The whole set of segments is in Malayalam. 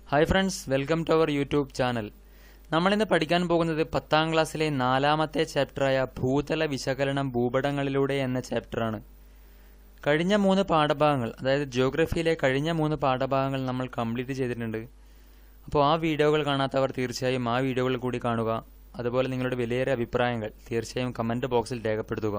hi friends welcome to our YouTube channel നമ്മളിന്ന് പഠിക്കാൻ പോകുന്നത് പത്താം ക്ലാസ്സിലെ നാലാമത്തെ ചാപ്റ്ററായ ഭൂതല വിശകലനം ഭൂപടങ്ങളിലൂടെ എന്ന ചാപ്റ്ററാണ് കഴിഞ്ഞ മൂന്ന് പാഠഭാഗങ്ങൾ അതായത് ജിയോഗ്രഫിയിലെ കഴിഞ്ഞ മൂന്ന് പാഠഭാഗങ്ങൾ നമ്മൾ കംപ്ലീറ്റ് ചെയ്തിട്ടുണ്ട് അപ്പോൾ ആ വീഡിയോകൾ കാണാത്തവർ തീർച്ചയായും ആ വീഡിയോകൾ കൂടി കാണുക അതുപോലെ നിങ്ങളുടെ വിലയേറിയ അഭിപ്രായങ്ങൾ തീർച്ചയായും കമൻറ്റ് ബോക്സിൽ രേഖപ്പെടുത്തുക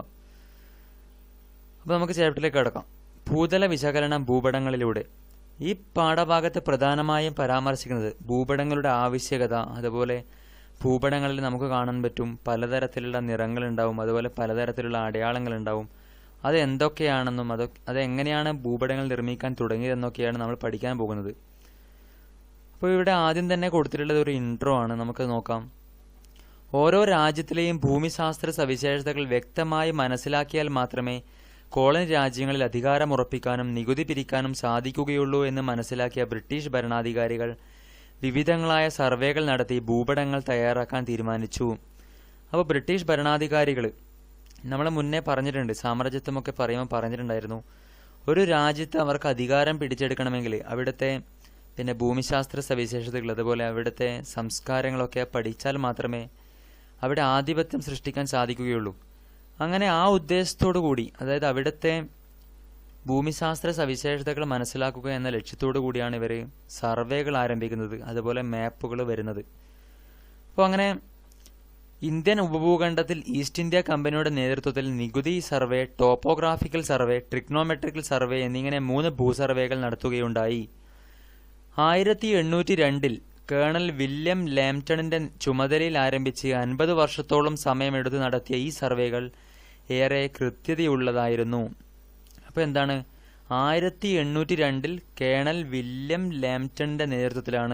അപ്പോൾ നമുക്ക് ചാപ്റ്ററിലേക്ക് കിടക്കാം ഭൂതല വിശകലനം ഭൂപടങ്ങളിലൂടെ ഈ പാഠഭാഗത്ത് പ്രധാനമായും പരാമർശിക്കുന്നത് ഭൂപടങ്ങളുടെ ആവശ്യകത അതുപോലെ ഭൂപടങ്ങളിൽ നമുക്ക് കാണാൻ പറ്റും പലതരത്തിലുള്ള നിറങ്ങളുണ്ടാവും അതുപോലെ പലതരത്തിലുള്ള അടയാളങ്ങളുണ്ടാവും അത് എന്തൊക്കെയാണെന്നും അത് അതെങ്ങനെയാണ് ഭൂപടങ്ങൾ നിർമ്മിക്കാൻ തുടങ്ങിയതെന്നൊക്കെയാണ് നമ്മൾ പഠിക്കാൻ പോകുന്നത് അപ്പോൾ ഇവിടെ ആദ്യം തന്നെ കൊടുത്തിട്ടുള്ളത് ഒരു ഇൻട്രോ ആണ് നമുക്ക് നോക്കാം ഓരോ രാജ്യത്തിലെയും ഭൂമിശാസ്ത്ര സവിശേഷതകൾ വ്യക്തമായി മനസ്സിലാക്കിയാൽ മാത്രമേ കോളനി രാജ്യങ്ങളിൽ അധികാരമുറപ്പിക്കാനും നികുതി പിരിക്കാനും സാധിക്കുകയുള്ളൂ എന്ന് മനസ്സിലാക്കിയ ബ്രിട്ടീഷ് ഭരണാധികാരികൾ വിവിധങ്ങളായ സർവേകൾ നടത്തി ഭൂപടങ്ങൾ തയ്യാറാക്കാൻ തീരുമാനിച്ചു അപ്പോൾ ബ്രിട്ടീഷ് ഭരണാധികാരികൾ നമ്മൾ മുന്നേ പറഞ്ഞിട്ടുണ്ട് സാമ്രാജ്യത്വമൊക്കെ പറയുമ്പോൾ പറഞ്ഞിട്ടുണ്ടായിരുന്നു ഒരു രാജ്യത്ത് അവർക്ക് അധികാരം പിടിച്ചെടുക്കണമെങ്കിൽ അവിടുത്തെ പിന്നെ ഭൂമിശാസ്ത്ര സവിശേഷതകൾ അതുപോലെ അവിടുത്തെ സംസ്കാരങ്ങളൊക്കെ പഠിച്ചാൽ മാത്രമേ അവിടെ ആധിപത്യം സൃഷ്ടിക്കാൻ സാധിക്കുകയുള്ളൂ അങ്ങനെ ആ ഉദ്ദേശത്തോടു കൂടി അതായത് അവിടുത്തെ ഭൂമിശാസ്ത്ര സവിശേഷതകൾ മനസ്സിലാക്കുക എന്ന ലക്ഷ്യത്തോടു കൂടിയാണ് ഇവർ സർവേകൾ ആരംഭിക്കുന്നത് അതുപോലെ മാപ്പുകൾ വരുന്നത് അപ്പോൾ അങ്ങനെ ഇന്ത്യൻ ഉപഭൂഖണ്ഡത്തിൽ ഈസ്റ്റ് ഇന്ത്യ കമ്പനിയുടെ നേതൃത്വത്തിൽ നികുതി survey topographical survey trigonometrical survey എന്നിങ്ങനെ മൂന്ന് ഭൂസർവേകൾ നടത്തുകയുണ്ടായി ആയിരത്തി എണ്ണൂറ്റി രണ്ടിൽ കേണൽ വില്യം ലാംപ്ടണിന്റെ ചുമതലയിൽ ആരംഭിച്ച് അൻപത് വർഷത്തോളം സമയമെടുത്ത് നടത്തിയ ഈ സർവേകൾ ഏറെ കൃത്യതയുള്ളതായിരുന്നു അപ്പോൾ എന്താണ് ആയിരത്തി എണ്ണൂറ്റി രണ്ടിൽ കേണൽ വില്യം ലാംപ്ടണിന്റെ നേതൃത്വത്തിലാണ്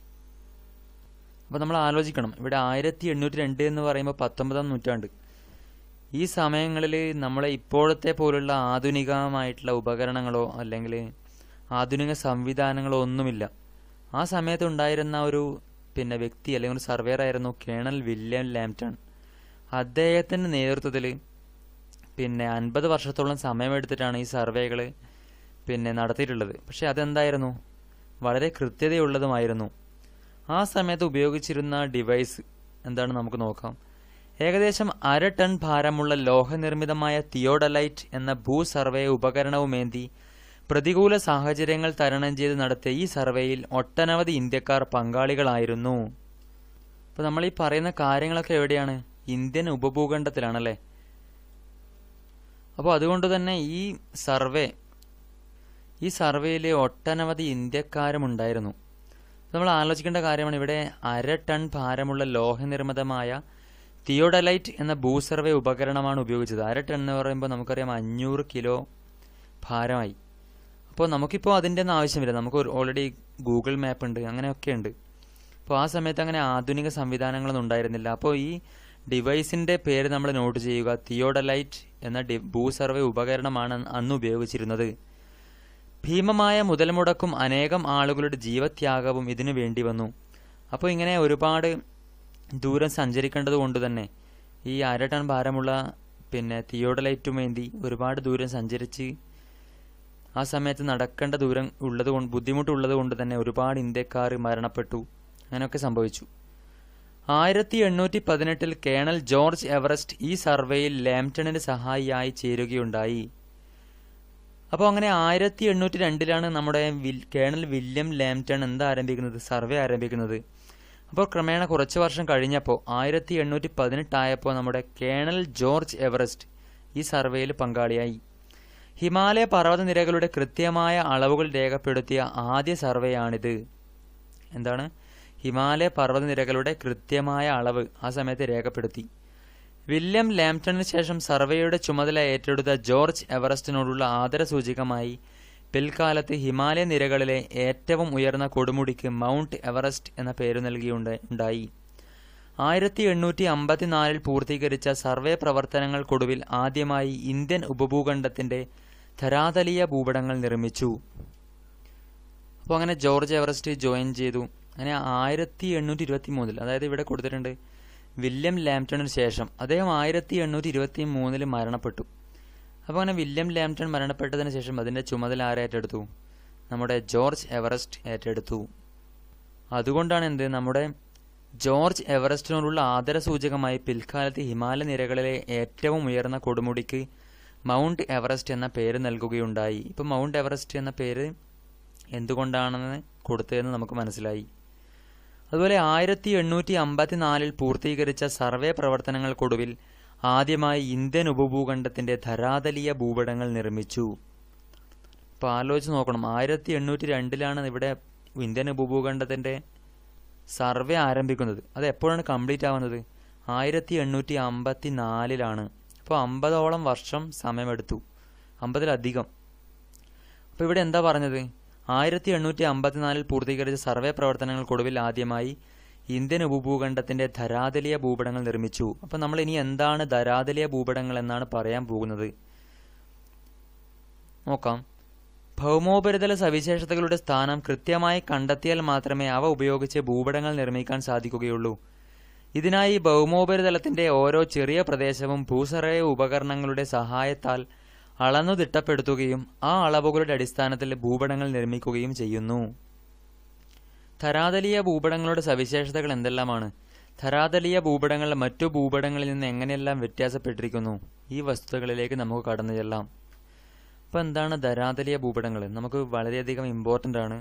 അപ്പോൾ നമ്മൾ ആലോചിക്കണം ഇവിടെ ആയിരത്തി എണ്ണൂറ്റി രണ്ട് എന്ന് പറയുമ്പോൾ പത്തൊമ്പതാം നൂറ്റാണ്ട് ഈ സമയങ്ങളിൽ നമ്മളെ ഇപ്പോഴത്തെ പോലുള്ള ആധുനികമായിട്ടുള്ള ഉപകരണങ്ങളോ അല്ലെങ്കിൽ ആധുനിക സംവിധാനങ്ങളോ ഒന്നുമില്ല ആ സമയത്ത് ഉണ്ടായിരുന്ന ഒരു പിന്നെ വ്യക്തി അല്ലെങ്കിൽ ഒരു സർവേയർ ആയിരുന്നു കേണൽ വില്യം ലാംപ്ടൺ അദ്ദേഹത്തിൻ്റെ നേതൃത്വത്തിൽ പിന്നെ അൻപത് വർഷത്തോളം സമയമെടുത്തിട്ടാണ് ഈ സർവേകൾ പിന്നെ നടത്തിയിട്ടുള്ളത് പക്ഷെ അതെന്തായിരുന്നു വളരെ കൃത്യതയുള്ളതുമായിരുന്നു ആ സമയത്ത് ഉപയോഗിച്ചിരുന്ന ഡിവൈസ് എന്താണ് നമുക്ക് നോക്കാം ഏകദേശം അര ടൺ ഭാരമുള്ള ലോഹനിർമ്മിതമായ തിയോഡലൈറ്റ് എന്ന ഭൂ സർവേ ഉപകരണവുമേന്തി പ്രതികൂല സാഹചര്യങ്ങൾ തരണം ചെയ്ത് നടത്തിയ ഈ സർവേയിൽ ഒട്ടനവധി ഇന്ത്യക്കാർ പങ്കാളികളായിരുന്നു അപ്പോൾ നമ്മൾ ഈ പറയുന്ന കാര്യങ്ങളൊക്കെ എവിടെയാണ് ഇന്ത്യൻ ഉപഭൂഖണ്ഡത്തിലാണല്ലേ അപ്പോൾ അതുകൊണ്ട് തന്നെ ഈ സർവേ ഈ സർവേയിൽ ഒട്ടനവധി ഇന്ത്യക്കാരും ഉണ്ടായിരുന്നു നമ്മൾ ആലോചിക്കേണ്ട കാര്യമാണ് ഇവിടെ അര ടൺ ഭാരമുള്ള ലോഹനിർമ്മിതമായ തിയോഡലൈറ്റ് എന്ന ഭൂസർവേ ഉപകരണമാണ് ഉപയോഗിച്ചത് അര ടൺ എന്ന് പറയുമ്പോൾ നമുക്കറിയാം അഞ്ഞൂറ് കിലോ ഭാരമായി അപ്പോൾ നമുക്കിപ്പോൾ അതിൻ്റെ ഒന്നും ആവശ്യമില്ല നമുക്ക് ഓൾറെഡി ഗൂഗിൾ മാപ്പ് ഉണ്ട് അങ്ങനെയൊക്കെ ഉണ്ട് അപ്പോൾ ആ സമയത്ത് അങ്ങനെ ആധുനിക സംവിധാനങ്ങളൊന്നും ഉണ്ടായിരുന്നില്ല അപ്പോൾ ഈ ഡിവൈസിൻ്റെ പേര് നമ്മൾ നോട്ട് ചെയ്യുക തിയോഡലൈറ്റ് എന്ന ഡി ഭൂസർവേ ഉപകരണമാണ് അന്ന് ഉപയോഗിച്ചിരുന്നത് ഭീമമായ മുതൽമുടക്കും അനേകം ആളുകളുടെ ജീവത്യാഗവും ഇതിനു വേണ്ടി വന്നു അപ്പോൾ ഇങ്ങനെ ഒരുപാട് ദൂരം സഞ്ചരിക്കേണ്ടത് കൊണ്ട് തന്നെ ഈ അര ടൺ ഭാരമുള്ള പിന്നെ തിയോഡലൈറ്റുമേന്തി ഒരുപാട് ദൂരം സഞ്ചരിച്ച് ആ സമയത്ത് നടക്കേണ്ട ദൂരം ഉള്ളത് കൊണ്ട് ബുദ്ധിമുട്ടുള്ളത് കൊണ്ട് തന്നെ ഒരുപാട് ഇന്ത്യക്കാർ മരണപ്പെട്ടു അങ്ങനെയൊക്കെ സംഭവിച്ചു ആയിരത്തി എണ്ണൂറ്റി പതിനെട്ടിൽ കേണൽ ജോർജ് എവറസ്റ്റ് ഈ സർവേയിൽ ലാംപ്ടണിന് സഹായിയായി ചേരുകയുണ്ടായി അപ്പോൾ അങ്ങനെ ആയിരത്തി എണ്ണൂറ്റി രണ്ടിലാണ് നമ്മുടെ കേണൽ വില്യം ലാംപ്ടൺ എന്താ ആരംഭിക്കുന്നത് സർവേ ആരംഭിക്കുന്നത് അപ്പോൾ ക്രമേണ കുറച്ച് വർഷം കഴിഞ്ഞപ്പോൾ ആയിരത്തി എണ്ണൂറ്റി പതിനെട്ടായപ്പോൾ നമ്മുടെ കേണൽ ജോർജ് എവറസ്റ്റ് ഈ സർവേയിൽ പങ്കാളിയായി ഹിമാലയ പർവ്വതനിരകളുടെ കൃത്യമായ അളവുകൾ രേഖപ്പെടുത്തിയ ആദ്യ സർവേയാണിത് എന്താണ് ഹിമാലയ പർവ്വതനിരകളുടെ കൃത്യമായ അളവ് ആ സമയത്ത് രേഖപ്പെടുത്തി വില്യം ലാംപ്ടണിന് ശേഷം സർവേയുടെ ചുമതല ഏറ്റെടുത്ത ജോർജ് എവറസ്റ്റിനോടുള്ള ആദരസൂചകമായി പിൽക്കാലത്ത് ഹിമാലയ നിരകളിലെ ഏറ്റവും ഉയർന്ന കൊടുമുടിക്ക് മൗണ്ട് എവറസ്റ്റ് എന്ന പേരു നൽകിയുണ്ടായി ആയിരത്തി എണ്ണൂറ്റി അമ്പത്തിനാലിൽ പൂർത്തീകരിച്ച സർവേ പ്രവർത്തനങ്ങൾക്കൊടുവിൽ ആദ്യമായി ഇന്ത്യൻ ഉപഭൂഖണ്ഡത്തിന്റെ ധരാതലീയ ഭൂപടങ്ങൾ നിർമ്മിച്ചു അപ്പോൾ അങ്ങനെ ജോർജ് എവറസ്റ്റ് ജോയിൻ ചെയ്തു അങ്ങനെ ആയിരത്തി എണ്ണൂറ്റി ഇരുപത്തി മൂന്നിൽ അതായത് ഇവിടെ കൊടുത്തിട്ടുണ്ട് വില്യം ലാംപ്ടണിന് ശേഷം അദ്ദേഹം ആയിരത്തി എണ്ണൂറ്റി ഇരുപത്തി മൂന്നിൽ മരണപ്പെട്ടു അപ്പോൾ അങ്ങനെ വില്യം ലാംപ്ടൺ മരണപ്പെട്ടതിന് ശേഷം അതിൻ്റെ ചുമതല ആരേറ്റെടുത്തു നമ്മുടെ ജോർജ് എവറസ്റ്റ് ഏറ്റെടുത്തു അതുകൊണ്ടാണ് എന്ത് നമ്മുടെ ജോർജ് എവറസ്റ്റിനോടുള്ള ആദരസൂചകമായി പിൽക്കാലത്ത് ഹിമാലയ നിരകളിലെ ഏറ്റവും ഉയർന്ന കൊടുമുടിക്ക് മൗണ്ട് എവറസ്റ്റ് എന്ന പേര് നൽകുകയുണ്ടായി ഇപ്പം മൗണ്ട് എവറസ്റ്റ് എന്ന പേര് എന്തുകൊണ്ടാണെന്ന് കൊടുത്തതെന്ന് നമുക്ക് മനസ്സിലായി അതുപോലെ ആയിരത്തി എണ്ണൂറ്റി അമ്പത്തിനാലിൽ പൂർത്തീകരിച്ച സർവേ പ്രവർത്തനങ്ങൾക്കൊടുവിൽ ആദ്യമായി ഇന്ത്യൻ ഉപഭൂഖണ്ഡത്തിന്റെ ധരാതലീയ ഭൂപടങ്ങൾ നിർമ്മിച്ചു അപ്പോൾ ആലോചിച്ച് നോക്കണം ആയിരത്തി എണ്ണൂറ്റി രണ്ടിലാണ് ഇവിടെ ഇന്ത്യൻ ഉപഭൂഖണ്ഡത്തിന്റെ സർവേ ആരംഭിക്കുന്നത് അത് എപ്പോഴാണ് കംപ്ലീറ്റ് ആവുന്നത് ആയിരത്തി എണ്ണൂറ്റി അമ്പത്തി നാലിലാണ് അപ്പോൾ അമ്പതോളം വർഷം സമയമെടുത്തു അമ്പതിലധികം അപ്പോൾ ഇവിടെ എന്താ പറഞ്ഞത് ആയിരത്തി എണ്ണൂറ്റി അമ്പത്തിനാലിൽ പൂർത്തീകരിച്ച സർവേ പ്രവർത്തനങ്ങൾക്കൊടുവിൽ ആദ്യമായി ഇന്ത്യൻ ഉപഭൂഖണ്ഡത്തിന്റെ ധരാതലീയ ഭൂപടങ്ങൾ നിർമ്മിച്ചു അപ്പോൾ നമ്മൾ ഇനി എന്താണ് ധരാതലീയ ഭൂപടങ്ങൾ എന്നാണ് പറയാൻ പോകുന്നത് നോക്കാം ഭൗമോപരിതല സവിശേഷതകളുടെ സ്ഥാനം കൃത്യമായി കണ്ടെത്തിയാൽ മാത്രമേ അവ ഉപയോഗിച്ച് ഭൂപടങ്ങൾ നിർമ്മിക്കാൻ സാധിക്കുകയുള്ളൂ ഇതിനായി ഭൗമോപരിതലത്തിന്റെ ഓരോ ചെറിയ പ്രദേശവും ഭൂസറയ ഉപകരണങ്ങളുടെ സഹായത്താൽ അളന്നു തിട്ടപ്പെടുത്തുകയും ആ അളവുകളുടെ അടിസ്ഥാനത്തിൽ ഭൂപടങ്ങൾ നിർമ്മിക്കുകയും ചെയ്യുന്നു ധരാതലീയ ഭൂപടങ്ങളുടെ സവിശേഷതകൾ എന്തെല്ലാമാണ് ധരാതലീയ ഭൂപടങ്ങൾ മറ്റു ഭൂപടങ്ങളിൽ നിന്ന് എങ്ങനെയെല്ലാം വ്യത്യാസപ്പെട്ടിരിക്കുന്നു ഈ വസ്തുതകളിലേക്ക് നമുക്ക് കടന്നു ചെല്ലാം അപ്പോൾ എന്താണ് ധരാതലീയ ഭൂപടങ്ങൾ നമുക്ക് വളരെയധികം ഇമ്പോർട്ടൻ്റ് ആണ്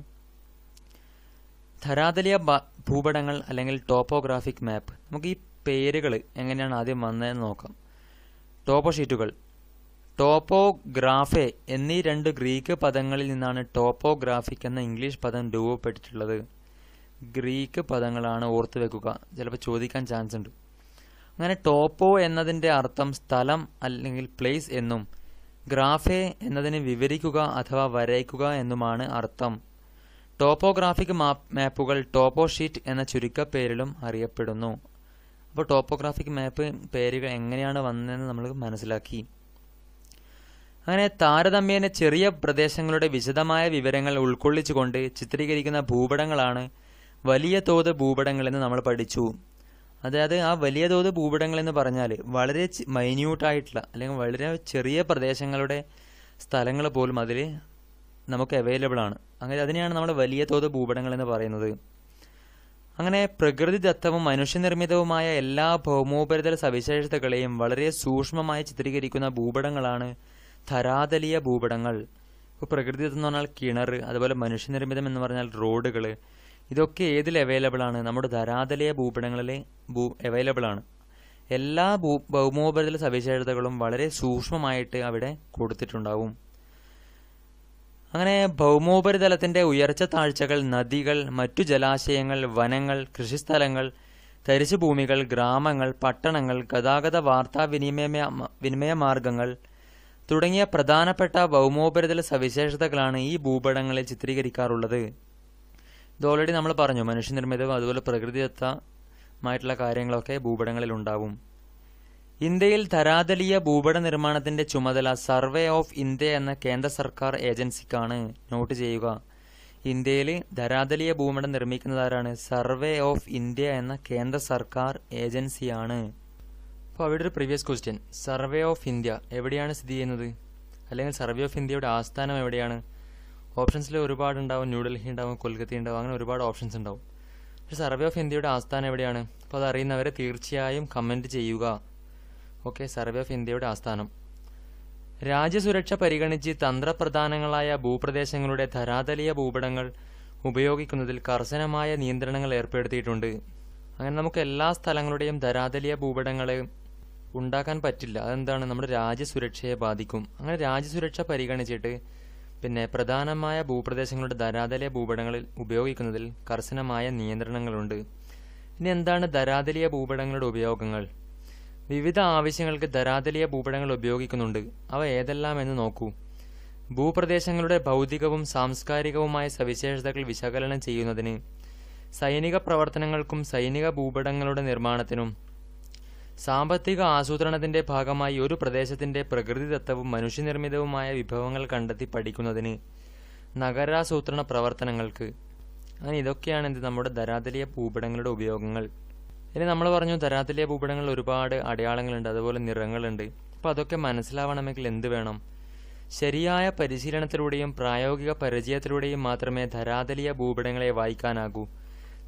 ധരാതലീയ ഭൂപടങ്ങൾ അല്ലെങ്കിൽ ടോപ്പോഗ്രാഫിക് മാപ്പ് നമുക്ക് ഈ പേരുകൾ എങ്ങനെയാണ് ആദ്യം വന്നതെന്ന് നോക്കാം ടോപ്പോ ഷീറ്റുകൾ ടോപ്പോഗ്രാഫെ എന്നീ രണ്ട് ഗ്രീക്ക് പദങ്ങളിൽ നിന്നാണ് ടോപ്പോഗ്രാഫിക് എന്ന ഇംഗ്ലീഷ് പദം രൂപപ്പെട്ടിട്ടുള്ളത് ഗ്രീക്ക് പദങ്ങളാണ് ഓർത്തു വെക്കുക ചിലപ്പോൾ ചോദിക്കാൻ ചാൻസ് ഉണ്ട് അങ്ങനെ ടോപ്പോ എന്നതിൻ്റെ അർത്ഥം സ്ഥലം അല്ലെങ്കിൽ പ്ലേസ് എന്നും ഗ്രാഫെ എന്നതിന് വിവരിക്കുക അഥവാ വരയ്ക്കുക എന്നുമാണ് അർത്ഥം ടോപ്പോഗ്രാഫിക് മാപ്പുകൾ ടോപ്പോ ഷീറ്റ് എന്ന ചുരുക്കപ്പേരിലും അറിയപ്പെടുന്നു അപ്പോൾ ടോപ്പോഗ്രാഫിക് മാപ്പ് പേരുകൾ എങ്ങനെയാണ് വന്നതെന്ന് നമ്മൾ മനസ്സിലാക്കി അങ്ങനെ താരതമ്യേന ചെറിയ പ്രദേശങ്ങളുടെ വിശദമായ വിവരങ്ങൾ ഉൾക്കൊള്ളിച്ചുകൊണ്ട് ചിത്രീകരിക്കുന്ന ഭൂപടങ്ങളാണ് വലിയ തോത് ഭൂപടങ്ങൾ എന്ന് നമ്മൾ പഠിച്ചു അതായത് ആ വലിയ തോത് ഭൂപടങ്ങൾ എന്ന് പറഞ്ഞാൽ വളരെ മൈന്യൂട്ടായിട്ടുള്ള അല്ലെങ്കിൽ വളരെ ചെറിയ പ്രദേശങ്ങളുടെ സ്ഥലങ്ങൾ പോലും അതിൽ നമുക്ക് അവൈലബിൾ ആണ് അങ്ങനെ അതിനെയാണ് നമ്മൾ വലിയ തോത് ഭൂപടങ്ങൾ എന്ന് പറയുന്നത് അങ്ങനെ പ്രകൃതിദത്തവും മനുഷ്യനിർമ്മിതവുമായ എല്ലാ ഭൗമോപരിതല സവിശേഷതകളെയും വളരെ സൂക്ഷ്മമായി ചിത്രീകരിക്കുന്ന ഭൂപടങ്ങളാണ് ധരാതലീയ ഭൂപടങ്ങൾ ഇപ്പോൾ പ്രകൃതിദത്തം എന്ന് പറഞ്ഞാൽ കിണർ അതുപോലെ മനുഷ്യനിർമ്മിതം എന്ന് പറഞ്ഞാൽ റോഡുകൾ ഇതൊക്കെ ഏതിൽ അവൈലബിൾ ആണ് നമ്മുടെ ധരാതലീയ ഭൂപടങ്ങളിൽ ഭൂ അവൈലബിൾ ആണ് എല്ലാ ഭൂ ഭൗമോപരിതല സവിശേഷതകളും വളരെ സൂക്ഷ്മമായിട്ട് അവിടെ കൊടുത്തിട്ടുണ്ടാവും അങ്ങനെ ഭൗമോപരിതലത്തിന്റെ ഉയർച്ച താഴ്ചകൾ നദികൾ മറ്റു ജലാശയങ്ങൾ വനങ്ങൾ കൃഷിസ്ഥലങ്ങൾ തരിശുഭൂമികൾ ഗ്രാമങ്ങൾ പട്ടണങ്ങൾ ഗതാഗത വാർത്താ വിനിമയ വിനിമയ മാർഗങ്ങൾ തുടങ്ങിയ പ്രധാനപ്പെട്ട ഭൗമോപരിതല സവിശേഷതകളാണ് ഈ ഭൂപടങ്ങളിൽ ചിത്രീകരിക്കാറുള്ളത് ഇത് ഓൾറെഡി നമ്മൾ പറഞ്ഞു മനുഷ്യനിർമ്മിതവും അതുപോലെ പ്രകൃതിദത്തമായിട്ടുള്ള കാര്യങ്ങളൊക്കെ ഭൂപടങ്ങളിൽ ഉണ്ടാവും ഇന്ത്യയിൽ ധരാതലീയ ഭൂപട നിർമ്മാണത്തിന്റെ ചുമതല സർവേ ഓഫ് ഇന്ത്യ എന്ന കേന്ദ്ര സർക്കാർ ഏജൻസിക്കാണ് നോട്ട് ചെയ്യുക ഇന്ത്യയിൽ ധരാതലീയ ഭൂപടം നിർമ്മിക്കുന്നതാരാണ് സർവേ ഓഫ് ഇന്ത്യ എന്ന കേന്ദ്ര സർക്കാർ ഏജൻസിയാണ് അപ്പോൾ അവിടെ ഒരു previous question survey of India എവിടെയാണ് സ്ഥിതി ചെയ്യുന്നത് അല്ലെങ്കിൽ സർവേ ഓഫ് ഇന്ത്യയുടെ ആസ്ഥാനം എവിടെയാണ് ഓപ്ഷൻസിൽ ഒരുപാട് ഉണ്ടാവും ന്യൂഡൽഹി ഉണ്ടാവും കൊൽക്കത്ത ഉണ്ടാവും അങ്ങനെ ഒരുപാട് ഓപ്ഷൻസ് ഉണ്ടാവും പക്ഷേ സർവേ ഓഫ് ഇന്ത്യയുടെ ആസ്ഥാനം എവിടെയാണ് അപ്പോൾ അത് അറിയുന്നവരെ തീർച്ചയായും കമൻറ്റ് ചെയ്യുക ഓക്കെ സർവേ ഓഫ് ഇന്ത്യയുടെ ആസ്ഥാനം രാജ്യസുരക്ഷ പരിഗണിച്ച് തന്ത്രപ്രധാനങ്ങളായ ഭൂപ്രദേശങ്ങളുടെ ധരാതലീയ ഭൂപടങ്ങൾ ഉപയോഗിക്കുന്നതിൽ കർശനമായ നിയന്ത്രണങ്ങൾ ഏർപ്പെടുത്തിയിട്ടുണ്ട് അങ്ങനെ നമുക്ക് എല്ലാ സ്ഥലങ്ങളുടെയും ധരാതലീയ ഭൂപടങ്ങൾ ഉണ്ടാക്കാൻ പറ്റില്ല അതെന്താണ് നമ്മുടെ രാജ്യസുരക്ഷയെ ബാധിക്കും അങ്ങനെ രാജ്യസുരക്ഷ പരിഗണിച്ചിട്ട് പിന്നെ പ്രധാനമായ ഭൂപ്രദേശങ്ങളുടെ ധരാതലീയ ഭൂപടങ്ങളിൽ ഉപയോഗിക്കുന്നതിൽ കർശനമായ നിയന്ത്രണങ്ങളുണ്ട് ഇനി എന്താണ് ധരാതലീയ ഭൂപടങ്ങളുടെ ഉപയോഗങ്ങൾ വിവിധ ആവശ്യങ്ങൾക്ക് ധരാതലീയ ഭൂപടങ്ങൾ ഉപയോഗിക്കുന്നുണ്ട് അവ ഏതെല്ലാം എന്ന് നോക്കൂ ഭൂപ്രദേശങ്ങളുടെ ഭൗതികവും സാംസ്കാരികവുമായ സവിശേഷതകൾ വിശകലനം ചെയ്യുന്നതിന് സൈനിക പ്രവർത്തനങ്ങൾക്കും സൈനിക ഭൂപടങ്ങളുടെ നിർമ്മാണത്തിനും സാമ്പത്തിക ആസൂത്രണത്തിന്റെ ഭാഗമായി ഒരു പ്രദേശത്തിന്റെ പ്രകൃതിദത്തവും മനുഷ്യനിർമ്മിതവുമായ വിഭവങ്ങൾ കണ്ടെത്തി പഠിക്കുന്നതിന് നഗരാസൂത്രണ പ്രവർത്തനങ്ങൾക്ക് അങ്ങനെ ഇതൊക്കെയാണ് എന്ത് നമ്മുടെ ധരാതലീയ ഭൂപടങ്ങളുടെ ഉപയോഗങ്ങൾ ഇനി നമ്മൾ പറഞ്ഞു ധരാതലീയ ഭൂപടങ്ങളിൽ ഒരുപാട് അടയാളങ്ങളുണ്ട് അതുപോലെ നിറങ്ങളുണ്ട് അപ്പോൾ അതൊക്കെ മനസ്സിലാവണമെങ്കിൽ എന്ത് വേണം ശരിയായ പരിശീലനത്തിലൂടെയും പ്രായോഗിക പരിചയത്തിലൂടെയും മാത്രമേ ധരാതലീയ ഭൂപടങ്ങളെ വായിക്കാനാകൂ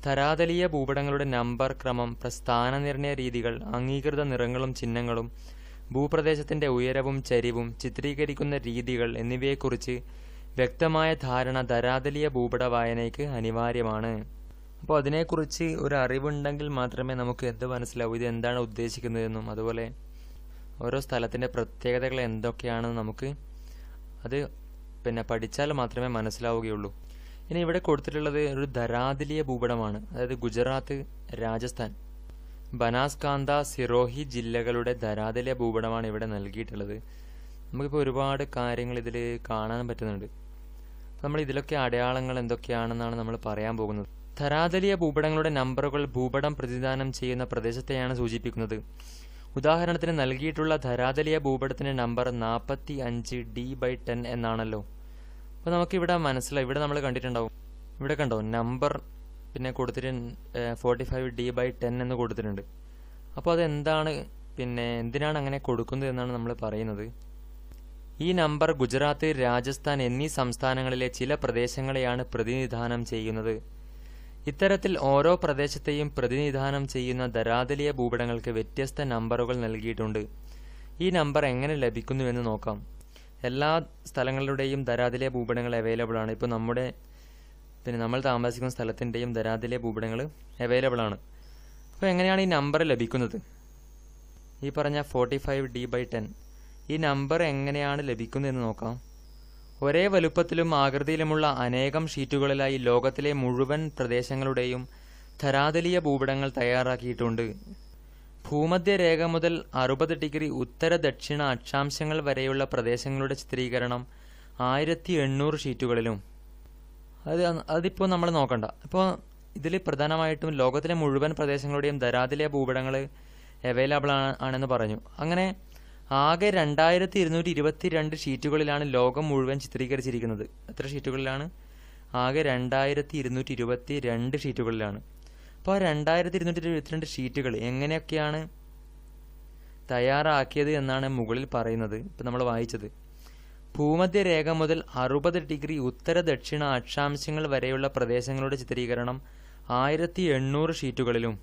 ധരാതലീയ ഭൂപടങ്ങളുടെ നമ്പർ ക്രമം സ്ഥാനനിർണയ രീതികൾ അംഗീകൃത നിറങ്ങളും ചിഹ്നങ്ങളും ഭൂപ്രദേശത്തിന്റെ ഉയരവും ചരിവും ചിത്രീകരിക്കുന്ന രീതികൾ എന്നിവയെക്കുറിച്ച് വ്യക്തമായ ധാരണ ധരാതലീയ ഭൂപട വായനയ്ക്ക് അനിവാര്യമാണ് അപ്പോൾ അതിനെക്കുറിച്ച് ഒരു അറിവുണ്ടെങ്കിൽ മാത്രമേ നമുക്ക് എന്ത് മനസ്സിലാവൂ ഇത് എന്താണ് ഉദ്ദേശിക്കുന്നതെന്നും അതുപോലെ ഓരോ സ്ഥലത്തിൻ്റെ പ്രത്യേകതകൾ എന്തൊക്കെയാണെന്ന് നമുക്ക് അത് പിന്നെ പഠിച്ചാൽ മാത്രമേ മനസ്സിലാവുകയുള്ളൂ ഇനി ഇവിടെ കൊടുത്തിട്ടുള്ളത് ഒരു ധരാതലീയ ഭൂപടമാണ് അതായത് ഗുജറാത്ത് രാജസ്ഥാൻ ബനാസ്കാന്ത സിറോഹി ജില്ലകളുടെ ധരാതലീയ ഭൂപടമാണ് ഇവിടെ നൽകിയിട്ടുള്ളത് നമുക്കിപ്പോൾ ഒരുപാട് കാര്യങ്ങൾ ഇതിൽ കാണാൻ പറ്റുന്നുണ്ട് നമ്മൾ ഇതിലൊക്കെ അടയാളങ്ങൾ എന്തൊക്കെയാണെന്നാണ് നമ്മൾ പറയാൻ പോകുന്നത് ധരാതലീയ ഭൂപടങ്ങളുടെ നമ്പറുകൾ ഭൂപടം പ്രതിദാനം ചെയ്യുന്ന പ്രദേശത്തെയാണ് സൂചിപ്പിക്കുന്നത് ഉദാഹരണത്തിന് നൽകിയിട്ടുള്ള ധരാതലീയ ഭൂപടത്തിന്റെ നമ്പർ നാൽപ്പത്തി അഞ്ച് ഡി ബൈ ടെൻ എന്നാണല്ലോ അപ്പോൾ നമുക്കിവിടെ മനസ്സിലായി ഇവിടെ നമ്മൾ കണ്ടിട്ടുണ്ടാവും ഇവിടെ കണ്ടോ നമ്പർ പിന്നെ കൊടുത്തിട്ട് forty five D by ten എന്ന് കൊടുത്തിട്ടുണ്ട് അപ്പോൾ അതെന്താണ് പിന്നെ എന്തിനാണ് അങ്ങനെ കൊടുക്കുന്നത് എന്നാണ് നമ്മൾ പറയുന്നത് ഈ നമ്പർ ഗുജറാത്ത് രാജസ്ഥാൻ എന്നീ സംസ്ഥാനങ്ങളിലെ ചില പ്രദേശങ്ങളെയാണ് പ്രതിനിധാനം ചെയ്യുന്നത് ഇത്തരത്തിൽ ഓരോ പ്രദേശത്തെയും പ്രതിനിധാനം ചെയ്യുന്ന ധരാതലീയ ഭൂപടങ്ങൾക്ക് വ്യത്യസ്ത നമ്പറുകൾ നൽകിയിട്ടുണ്ട് ഈ നമ്പർ എങ്ങനെ ലഭിക്കുന്നുവെന്ന് നോക്കാം എല്ലാ സ്ഥലങ്ങളുടെയും ധരാതലീയ ഭൂപടങ്ങൾ അവൈലബിൾ ആണ് ഇപ്പോൾ നമ്മുടെ പിന്നെ നമ്മൾ താമസിക്കുന്ന സ്ഥലത്തിൻ്റെയും ധരാതലീയ ഭൂപടങ്ങൾ അവൈലബിൾ ആണ് അപ്പോൾ എങ്ങനെയാണ് ഈ നമ്പർ ലഭിക്കുന്നത് ഈ പറഞ്ഞ forty five D by ten ഈ നമ്പർ എങ്ങനെയാണ് ലഭിക്കുന്നതെന്ന് നോക്കാം ഒരേ വലുപ്പത്തിലും ആകൃതിയിലുമുള്ള അനേകം ഷീറ്റുകളിലായി ലോകത്തിലെ മുഴുവൻ പ്രദേശങ്ങളുടെയും ധരാതലീയ ഭൂപടങ്ങൾ തയ്യാറാക്കിയിട്ടുണ്ട് ഭൂമധ്യരേഖ മുതൽ അറുപത് ഡിഗ്രി ഉത്തര ദക്ഷിണ അക്ഷാംശങ്ങൾ വരെയുള്ള പ്രദേശങ്ങളുടെ ചിത്രീകരണം ആയിരത്തി എണ്ണൂറ് ഷീറ്റുകളിലും അത് അതിപ്പോൾ നമ്മൾ നോക്കണ്ട ഇപ്പോൾ ഇതിൽ പ്രധാനമായിട്ടും ലോകത്തിലെ മുഴുവൻ പ്രദേശങ്ങളുടെയും ധരാതലീയ ഭൂപടങ്ങൾ അവൈലബിൾ ആണെന്ന് പറഞ്ഞു അങ്ങനെ ആകെ രണ്ടായിരത്തി ഇരുന്നൂറ്റി ഇരുപത്തി രണ്ട് ഷീറ്റുകളിലാണ് ലോകം മുഴുവൻ ചിത്രീകരിച്ചിരിക്കുന്നത് എത്ര ഷീറ്റുകളിലാണ് ആകെ രണ്ടായിരത്തി ഇരുന്നൂറ്റി ഇരുപത്തി രണ്ട് ഷീറ്റുകളിലാണ് അപ്പോൾ ആ രണ്ടായിരത്തി ഇരുന്നൂറ്റി ഇരുപത്തിരണ്ട് ഷീറ്റുകൾ എങ്ങനെയൊക്കെയാണ് തയ്യാറാക്കിയത് എന്നാണ് മുകളിൽ പറയുന്നത് ഇപ്പം നമ്മൾ വായിച്ചത് ഭൂമധ്യരേഖ മുതൽ അറുപത് ഡിഗ്രി ഉത്തര ദക്ഷിണ അക്ഷാംശങ്ങൾ വരെയുള്ള പ്രദേശങ്ങളുടെ ചിത്രീകരണം ആയിരത്തി എണ്ണൂറ് ഷീറ്റുകളിലും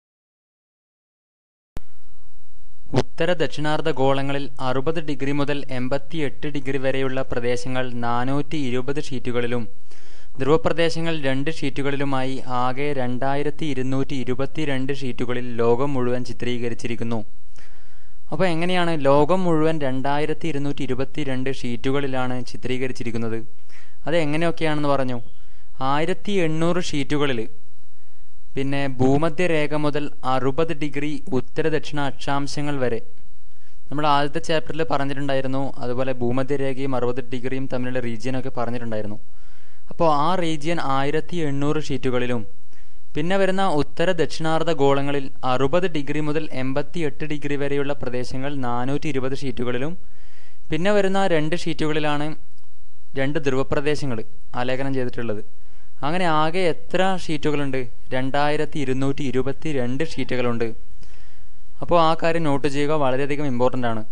ഉത്തര ദക്ഷിണാർദ്ധ ഗോളങ്ങളിൽ അറുപത് ഡിഗ്രി മുതൽ എൺപത്തി എട്ട് ഡിഗ്രി വരെയുള്ള പ്രദേശങ്ങൾ നാനൂറ്റി ഇരുപത് ഷീറ്റുകളിലും ധ്രുവപ്രദേശങ്ങൾ രണ്ട് ഷീറ്റുകളിലുമായി ആകെ രണ്ടായിരത്തി ഇരുന്നൂറ്റി ഇരുപത്തിരണ്ട് ഷീറ്റുകളിൽ ലോകം മുഴുവൻ ചിത്രീകരിച്ചിരിക്കുന്നു അപ്പോൾ എങ്ങനെയാണ് ലോകം മുഴുവൻ രണ്ടായിരത്തി ഇരുന്നൂറ്റി ഇരുപത്തിരണ്ട് ഷീറ്റുകളിലാണ് ചിത്രീകരിച്ചിരിക്കുന്നത് അത് എങ്ങനെയൊക്കെയാണെന്ന് പറഞ്ഞു ആയിരത്തി എണ്ണൂറ് ഷീറ്റുകളിൽ പിന്നെ ഭൂമധ്യരേഖ മുതൽ അറുപത് ഡിഗ്രി ഉത്തര ദക്ഷിണ അക്ഷാംശങ്ങൾ വരെ നമ്മൾ ആദ്യത്തെ ചാപ്റ്ററിൽ പറഞ്ഞിട്ടുണ്ടായിരുന്നു അതുപോലെ ഭൂമധ്യരേഖയും അറുപത് ഡിഗ്രിയും തമ്മിലുള്ള റീജിയനൊക്കെ പറഞ്ഞിട്ടുണ്ടായിരുന്നു അപ്പോൾ ആ റീജിയൻ ആയിരത്തി എണ്ണൂറ് ഷീറ്റുകളിലും പിന്നെ വരുന്ന ഉത്തര ദക്ഷിണാർദ്ധ ഗോളങ്ങളിൽ അറുപത് ഡിഗ്രി മുതൽ എൺപത്തി എട്ട് ഡിഗ്രി വരെയുള്ള പ്രദേശങ്ങൾ നാനൂറ്റി ഇരുപത് ഷീറ്റുകളിലും പിന്നെ വരുന്ന രണ്ട് ഷീറ്റുകളിലാണ് രണ്ട് ധ്രുവപ്രദേശങ്ങൾ ആലേഖനം ചെയ്തിട്ടുള്ളത് അങ്ങനെ ആകെ എത്ര ഷീറ്റുകളുണ്ട് രണ്ടായിരത്തി ഇരുന്നൂറ്റി ഇരുപത്തി രണ്ട് ഷീറ്റുകളുണ്ട് അപ്പോൾ ആ കാര്യം നോട്ട് ചെയ്യുക വളരെയധികം ഇമ്പോർട്ടൻ്റ് ആണ്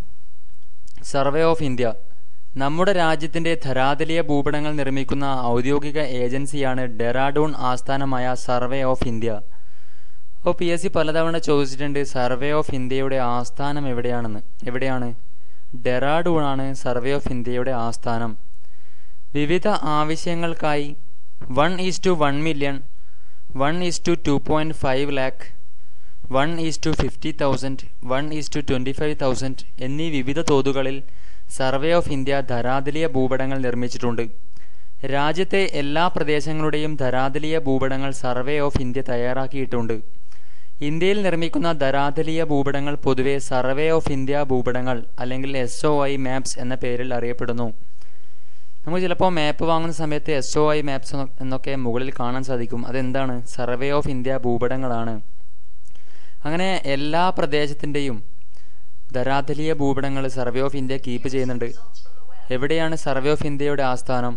സർവേ ഓഫ് ഇന്ത്യ നമ്മുടെ രാജ്യത്തിൻ്റെ ധരാതലീയ ഭൂപടങ്ങൾ നിർമ്മിക്കുന്ന ഔദ്യോഗിക ഏജൻസിയാണ് ഡെറാഡൂൺ ആസ്ഥാനമായ സർവേ ഓഫ് ഇന്ത്യ അപ്പോൾ പി എസ് സി പലതവണ ചോദിച്ചിട്ടുണ്ട് സർവേ ഓഫ് ഇന്ത്യയുടെ ആസ്ഥാനം എവിടെയാണെന്ന് എവിടെയാണ് ഡെറാഡൂൺ ആണ് സർവേ ഓഫ് ഇന്ത്യയുടെ ആസ്ഥാനം വിവിധ ആവശ്യങ്ങൾക്കായി one is to one million one is to two point five lakh one is to fifty thousand one is to twenty five thousand എന്നീ വിവിധ തോതുകളിൽ സർവേ ഓഫ് ഇന്ത്യ ധരാതലീയ ഭൂപടങ്ങൾ നിർമ്മിച്ചിട്ടുണ്ട് രാജ്യത്തെ എല്ലാ പ്രദേശങ്ങളുടെയും ധരാതലീയ ഭൂപടങ്ങൾ സർവേ ഓഫ് ഇന്ത്യ തയ്യാറാക്കിയിട്ടുണ്ട് ഇന്ത്യയിൽ നിർമ്മിക്കുന്ന ധരാതലീയ ഭൂപടങ്ങൾ പൊതുവെ സർവേ ഓഫ് ഇന്ത്യ ഭൂപടങ്ങൾ അല്ലെങ്കിൽ എസ് ഒ ഐ മാപ്സ് എന്ന പേരിൽ അറിയപ്പെടുന്നു നമുക്ക് ചിലപ്പോൾ മാപ്പ് വാങ്ങുന്ന സമയത്ത് എസ് ഒ ഐ മാപ്സ് എന്നൊക്കെ മുകളിൽ കാണാൻ സാധിക്കും അതെന്താണ് സർവേ ഓഫ് ഇന്ത്യ ഭൂപടങ്ങളാണ് അങ്ങനെ എല്ലാ പ്രദേശത്തിൻ്റെയും ധരാതലീയ ഭൂപടങ്ങൾ സർവേ ഓഫ് ഇന്ത്യ കീപ്പ് ചെയ്യുന്നുണ്ട് എവിടെയാണ് സർവേ ഓഫ് ഇന്ത്യയുടെ ആസ്ഥാനം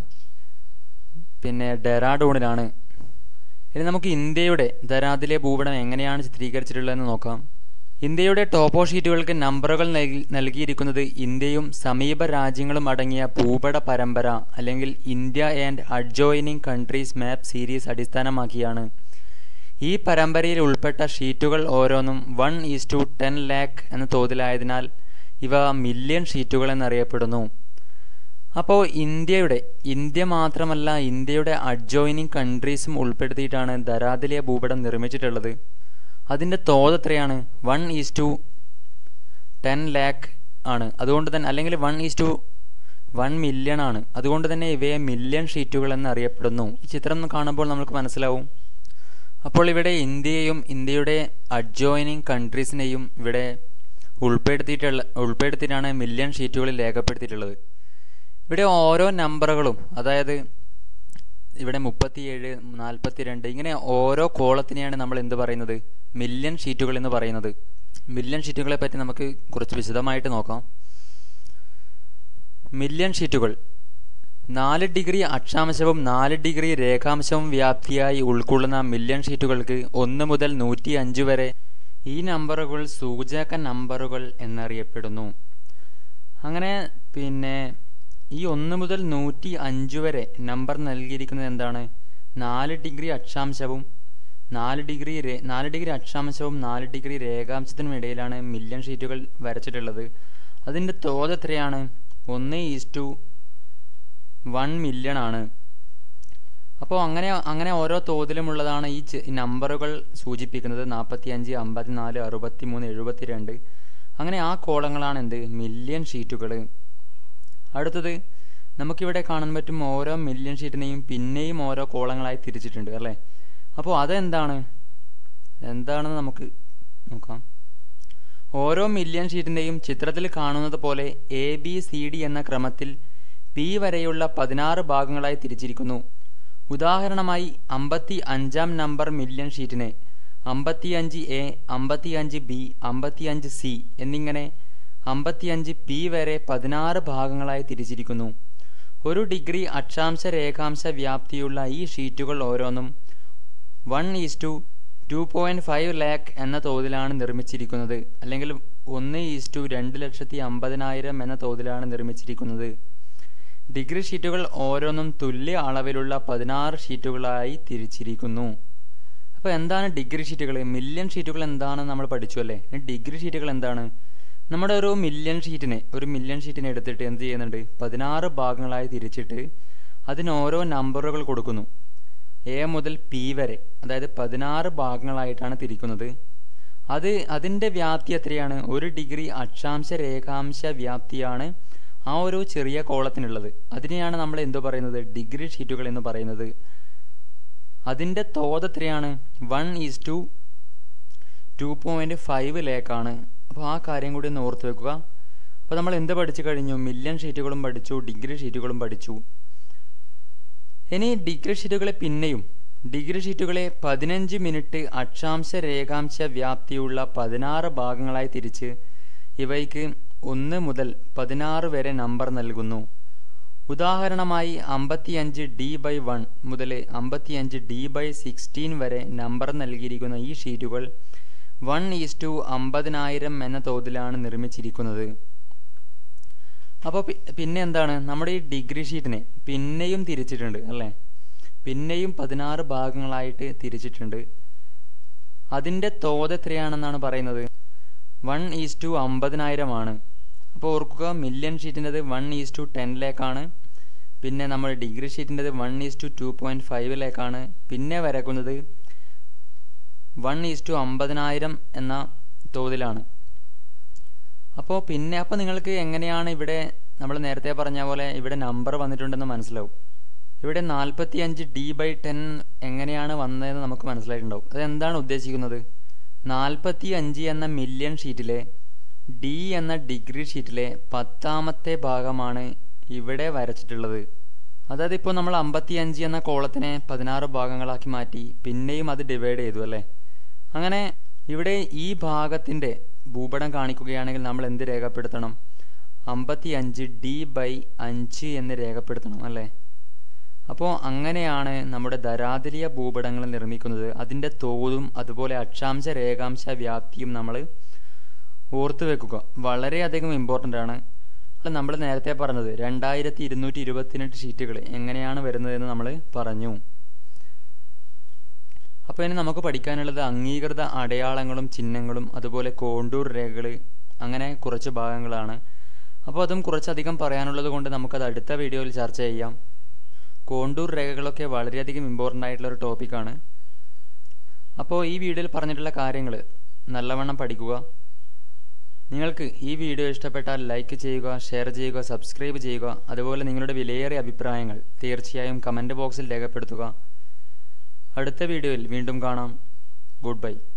പിന്നെ ഡെറാഡൂണിലാണ് ഇനി നമുക്ക് ഇന്ത്യയുടെ ധരാതലീയ ഭൂപടം എങ്ങനെയാണ് ചിത്രീകരിച്ചിട്ടുള്ളതെന്ന് നോക്കാം ഇന്ത്യയുടെ ടോപ്പോ ഷീറ്റുകൾക്ക് നമ്പറുകൾ നൽകി നൽകിയിരിക്കുന്നത് ഇന്ത്യയും സമീപ രാജ്യങ്ങളും അടങ്ങിയ ഭൂപട പരമ്പര അല്ലെങ്കിൽ India and adjoining countries map series അടിസ്ഥാനമാക്കിയാണ് ഈ പരമ്പരയിൽ ഉൾപ്പെട്ട ഷീറ്റുകൾ ഓരോന്നും one is to ten lakh എന്ന തോതിലായതിനാൽ ഇവ മില്യൺ ഷീറ്റുകൾ എന്നറിയപ്പെടുന്നു അപ്പോൾ ഇന്ത്യയുടെ ഇന്ത്യ മാത്രമല്ല ഇന്ത്യയുടെ അഡ്ജോയിനിങ് കൺട്രീസും ഉൾപ്പെടുത്തിയിട്ടാണ് ധരാതലിയ ഭൂപടം നിർമ്മിച്ചിട്ടുള്ളത് അതിൻ്റെ തോത് എത്രയാണ് one is to ten lakh ആണ് അതുകൊണ്ട് തന്നെ അല്ലെങ്കിൽ one is to one million ആണ് അതുകൊണ്ട് തന്നെ ഇവയെ മില്യൺ ഷീറ്റുകൾ എന്നറിയപ്പെടുന്നു ഈ ചിത്രം കാണുമ്പോൾ നമുക്ക് മനസ്സിലാവും അപ്പോൾ ഇവിടെ ഇന്ത്യയെയും ഇന്ത്യയുടെ അഡ്ജോയിനിങ് കൺട്രീസിനെയും ഇവിടെ ഉൾപ്പെടുത്തിയിട്ടുള്ള ഉൾപ്പെടുത്തിയിട്ടാണ് മില്യൺ ഷീറ്റുകളിൽ രേഖപ്പെടുത്തിയിട്ടുള്ളത് ഇവിടെ ഓരോ നമ്പറുകളും അതായത് ഇവിടെ മുപ്പത്തിയേഴ് നാൽപ്പത്തിരണ്ട് ഇങ്ങനെ ഓരോ കോളത്തിനെയാണ് നമ്മൾ എന്ത് പറയുന്നത് മില്യൺ ഷീറ്റുകൾ എന്ന് പറയുന്നത് മില്യൺ ഷീറ്റുകളെ പറ്റി നമുക്ക് കുറച്ച് വിശദമായിട്ട് നോക്കാം മില്യൺ ഷീറ്റുകൾ നാല് ഡിഗ്രി അക്ഷാംശവും നാല് ഡിഗ്രി രേഖാംശവും വ്യാപ്തിയായി ഉൾക്കൊള്ളുന്ന മില്യൺ ഷീറ്റുകൾക്ക് ഒന്ന് മുതൽ നൂറ്റി അഞ്ച് വരെ ഈ നമ്പറുകൾ സൂചക നമ്പറുകൾ എന്നറിയപ്പെടുന്നു അങ്ങനെ പിന്നെ ഈ ഒന്ന് മുതൽ നൂറ്റി അഞ്ച് വരെ നമ്പർ നൽകിയിരിക്കുന്നത് എന്താണ് നാല് ഡിഗ്രി അക്ഷാംശവും നാല് ഡിഗ്രി രേ- നാല് ഡിഗ്രി അക്ഷാംശവും നാല് ഡിഗ്രി രേഖാംശത്തിനും ഇടയിലാണ് മില്യൺ ഷീറ്റുകൾ വരച്ചിട്ടുള്ളത് അതിൻ്റെ തോത് എത്രയാണ് ഒന്ന് ഈസ് ടു വൺ മില്യൺ ആണ് അപ്പോൾ അങ്ങനെ അങ്ങനെ ഓരോ തോതിലുമുള്ളതാണ് ഈ ചെ- ഈ നമ്പറുകൾ സൂചിപ്പിക്കുന്നത് നാൽപ്പത്തി അഞ്ച് അമ്പത്തി നാല് അറുപത്തി മൂന്ന് എഴുപത്തി രണ്ട് അങ്ങനെ ആ കോളങ്ങളാണ് എന്ത് മില്യൺ ഷീറ്റുകൾ അടുത്തത് നമുക്കിവിടെ കാണാൻ പറ്റും ഓരോ മില്യൺ ഷീറ്റിനെയും പിന്നെയും ഓരോ കോളങ്ങളായി തിരിച്ചിട്ടുണ്ട് അല്ലേ അപ്പോൾ അതെന്താണ് എന്താണെന്ന് നമുക്ക് നോക്കാം ഓരോ മില്യൺ ഷീറ്റിൻ്റെയും ചിത്രത്തിൽ കാണുന്നത് പോലെ എ ബി സി ഡി എന്ന ക്രമത്തിൽ പി വരെയുള്ള പതിനാറ് ഭാഗങ്ങളായി തിരിച്ചിരിക്കുന്നു ഉദാഹരണമായി അമ്പത്തി അഞ്ചാം നമ്പർ മില്യൺ ഷീറ്റിനെ അമ്പത്തിയഞ്ച് എ അമ്പത്തിയഞ്ച് ബി അമ്പത്തിയഞ്ച് സി എന്നിങ്ങനെ അമ്പത്തിയഞ്ച് പി വരെ പതിനാറ് ഭാഗങ്ങളായി തിരിച്ചിരിക്കുന്നു ഒരു ഡിഗ്രി അക്ഷാംശ രേഖാംശ വ്യാപ്തിയുള്ള ഈ ഷീറ്റുകൾ ഓരോന്നും one is to two point five lakh എന്ന തോതിലാണ് നിർമ്മിച്ചിരിക്കുന്നത് അല്ലെങ്കിൽ ഒന്ന് ഈസ് ടു രണ്ട് ലക്ഷത്തി അമ്പതിനായിരം എന്ന തോതിലാണ് നിർമ്മിച്ചിരിക്കുന്നത് ഡിഗ്രി ഷീറ്റുകൾ ഓരോന്നും തുല്യ അളവിലുള്ള പതിനാറ് ഷീറ്റുകളായി തിരിച്ചിരിക്കുന്നു അപ്പോൾ എന്താണ് ഡിഗ്രി ഷീറ്റുകൾ മില്യൺ ഷീറ്റുകൾ എന്താണെന്ന് നമ്മൾ പഠിച്ചു അല്ലേ ഇനി ഡിഗ്രി ഷീറ്റുകൾ എന്താണ് നമ്മുടെ ഒരു മില്യൺ ഷീറ്റിനെ ഒരു മില്യൺ ഷീറ്റിനെ എടുത്തിട്ട് എന്ത് ചെയ്യുന്നുണ്ട് പതിനാറ് ഭാഗങ്ങളായി തിരിച്ചിട്ട് അതിന് ഓരോ നമ്പറുകൾ കൊടുക്കുന്നു എ മുതൽ പി വരെ അതായത് പതിനാറ് ഭാഗങ്ങളായിട്ടാണ് തിരിക്കുന്നത് അത് അതിൻ്റെ വ്യാപ്തി എത്രയാണ് ഒരു ഡിഗ്രി അക്ഷാംശ രേഖാംശ വ്യാപ്തിയാണ് ആ ഒരു ചെറിയ കോളത്തിനുള്ളത് അതിനെയാണ് നമ്മൾ എന്തു പറയുന്നത് ഡിഗ്രി ഷീറ്റുകൾ എന്ന് പറയുന്നത് അതിൻ്റെ തോത് എത്രയാണ് one is to two point five ലേക്കാണ് അപ്പോൾ ആ കാര്യം കൂടി ഒന്ന് ഓർത്ത് വെക്കുക അപ്പോൾ നമ്മൾ എന്ത് പഠിച്ചു കഴിഞ്ഞു മില്യൺ ഷീറ്റുകളും പഠിച്ചു ഡിഗ്രി ഷീറ്റുകളും പഠിച്ചു ഇനി ഡിഗ്രി ഷീറ്റുകളെ പിന്നെയും ഡിഗ്രി ഷീറ്റുകളെ പതിനഞ്ച് മിനിറ്റ് അക്ഷാംശ രേഖാംശ വ്യാപ്തിയുള്ള പതിനാറ് ഭാഗങ്ങളായി തിരിച്ച് ഇവയ്ക്ക് ഒന്ന് മുതൽ പതിനാറ് വരെ നമ്പർ നൽകുന്നു ഉദാഹരണമായി അമ്പത്തിയഞ്ച് ഡി ബൈ വൺ മുതൽ അമ്പത്തിയഞ്ച് ഡി ബൈ സിക്സ്റ്റീൻ വരെ നമ്പർ നൽകിയിരിക്കുന്ന ഈ ഷീറ്റുകൾ വൺ ഈസ് ടു അമ്പതിനായിരം എന്ന തോതിലാണ് നിർമ്മിച്ചിരിക്കുന്നത് അപ്പോൾ പിന്നെ എന്താണ് നമ്മുടെ ഈ ഡിഗ്രി ഷീറ്റിനെ പിന്നെയും തിരിച്ചിട്ടുണ്ട് അല്ലേ പിന്നെയും പതിനാറ് ഭാഗങ്ങളായിട്ട് തിരിച്ചിട്ടുണ്ട് അതിൻ്റെ തോത് എത്രയാണെന്നാണ് പറയുന്നത് വൺ ഈസ് ടു അമ്പതിനായിരമാണ് അപ്പോൾ ഓർക്കുക മില്യൺ ഷീറ്റിൻ്റെത് വൺ ഈസ് ടു ടെന്നിലേക്കാണ് പിന്നെ നമ്മൾ ഡിഗ്രി ഷീറ്റിൻ്റെത് one is to two point ഫൈവിലേക്കാണ് പിന്നെ വരക്കുന്നത് വൺ ഈസ് ടു അമ്പതിനായിരം എന്ന തോതിലാണ് അപ്പോൾ പിന്നെ അപ്പോൾ നിങ്ങൾക്ക് എങ്ങനെയാണ് ഇവിടെ നമ്മൾ നേരത്തെ പറഞ്ഞ പോലെ ഇവിടെ നമ്പർ വന്നിട്ടുണ്ടെന്ന് മനസ്സിലാവും ഇവിടെ നാൽപ്പത്തി അഞ്ച് ഡി ബൈ ടെൻ എങ്ങനെയാണ് വന്നതെന്ന് നമുക്ക് മനസ്സിലായിട്ടുണ്ടാവും അതെന്താണ് ഉദ്ദേശിക്കുന്നത് നാൽപ്പത്തി അഞ്ച് എന്ന മില്യൺ ഷീറ്റിലെ ഡി എന്ന ഡിഗ്രി ഷീറ്റിലെ പത്താമത്തെ ഭാഗമാണ് ഇവിടെ വരച്ചിട്ടുള്ളത് അതായത് ഇപ്പോൾ നമ്മൾ അമ്പത്തി അഞ്ച് എന്ന കോളത്തിനെ പതിനാറ് ഭാഗങ്ങളാക്കി മാറ്റി പിന്നെയും അത് ഡിവൈഡ് ചെയ്തു അല്ലേ അങ്ങനെ ഇവിടെ ഈ ഭാഗത്തിൻ്റെ ഭൂപടം കാണിക്കുകയാണെങ്കിൽ നമ്മൾ എന്ത് രേഖപ്പെടുത്തണം അമ്പത്തി അഞ്ച് ഡി ബൈ അഞ്ച് എന്ന് രേഖപ്പെടുത്തണം അല്ലേ അപ്പോൾ അങ്ങനെയാണ് നമ്മുടെ ധരാതലീയ ഭൂപടങ്ങൾ നിർമ്മിക്കുന്നത് അതിൻ്റെ തോതും അതുപോലെ അക്ഷാംശ രേഖാംശ വ്യാപ്തിയും നമ്മൾ ഓർത്തു വെക്കുക വളരെയധികം ഇമ്പോർട്ടൻ്റ് ആണ് അത് നമ്മൾ നേരത്തെ പറഞ്ഞത് രണ്ടായിരത്തി ഇരുന്നൂറ്റി ഇരുപത്തിനെട്ട് ഷീറ്റുകൾ എങ്ങനെയാണ് വരുന്നതെന്ന് നമ്മൾ പറഞ്ഞു അപ്പോൾ ഇനി നമുക്ക് പഠിക്കാനുള്ളത് അംഗീകൃത അടയാളങ്ങളും ചിഹ്നങ്ങളും അതുപോലെ കോണ്ടൂർ രേഖകൾ അങ്ങനെ കുറച്ച് ഭാഗങ്ങളാണ് അപ്പോൾ അതും കുറച്ചധികം പറയാനുള്ളത് കൊണ്ട് നമുക്കത് അടുത്ത വീഡിയോയിൽ ചർച്ച ചെയ്യാം കോണ്ടൂർ രേഖകളൊക്കെ വളരെയധികം ഇമ്പോർട്ടൻ്റ് ആയിട്ടുള്ള ഒരു ടോപ്പിക്കാണ് അപ്പോൾ ഈ വീഡിയോയിൽ പറഞ്ഞിട്ടുള്ള കാര്യങ്ങൾ നല്ലവണ്ണം പഠിക്കുക നിങ്ങൾക്ക് ഈ വീഡിയോ ഇഷ്ടപ്പെട്ടാൽ ലൈക്ക് ചെയ്യുക ഷെയർ ചെയ്യുക സബ്സ്ക്രൈബ് ചെയ്യുക അതുപോലെ നിങ്ങളുടെ വിലയേറിയ അഭിപ്രായങ്ങൾ തീർച്ചയായും കമൻറ്റ് ബോക്സിൽ രേഖപ്പെടുത്തുക അടുത്ത വീഡിയോയിൽ വീണ്ടും കാണാം ഗുഡ് ബൈ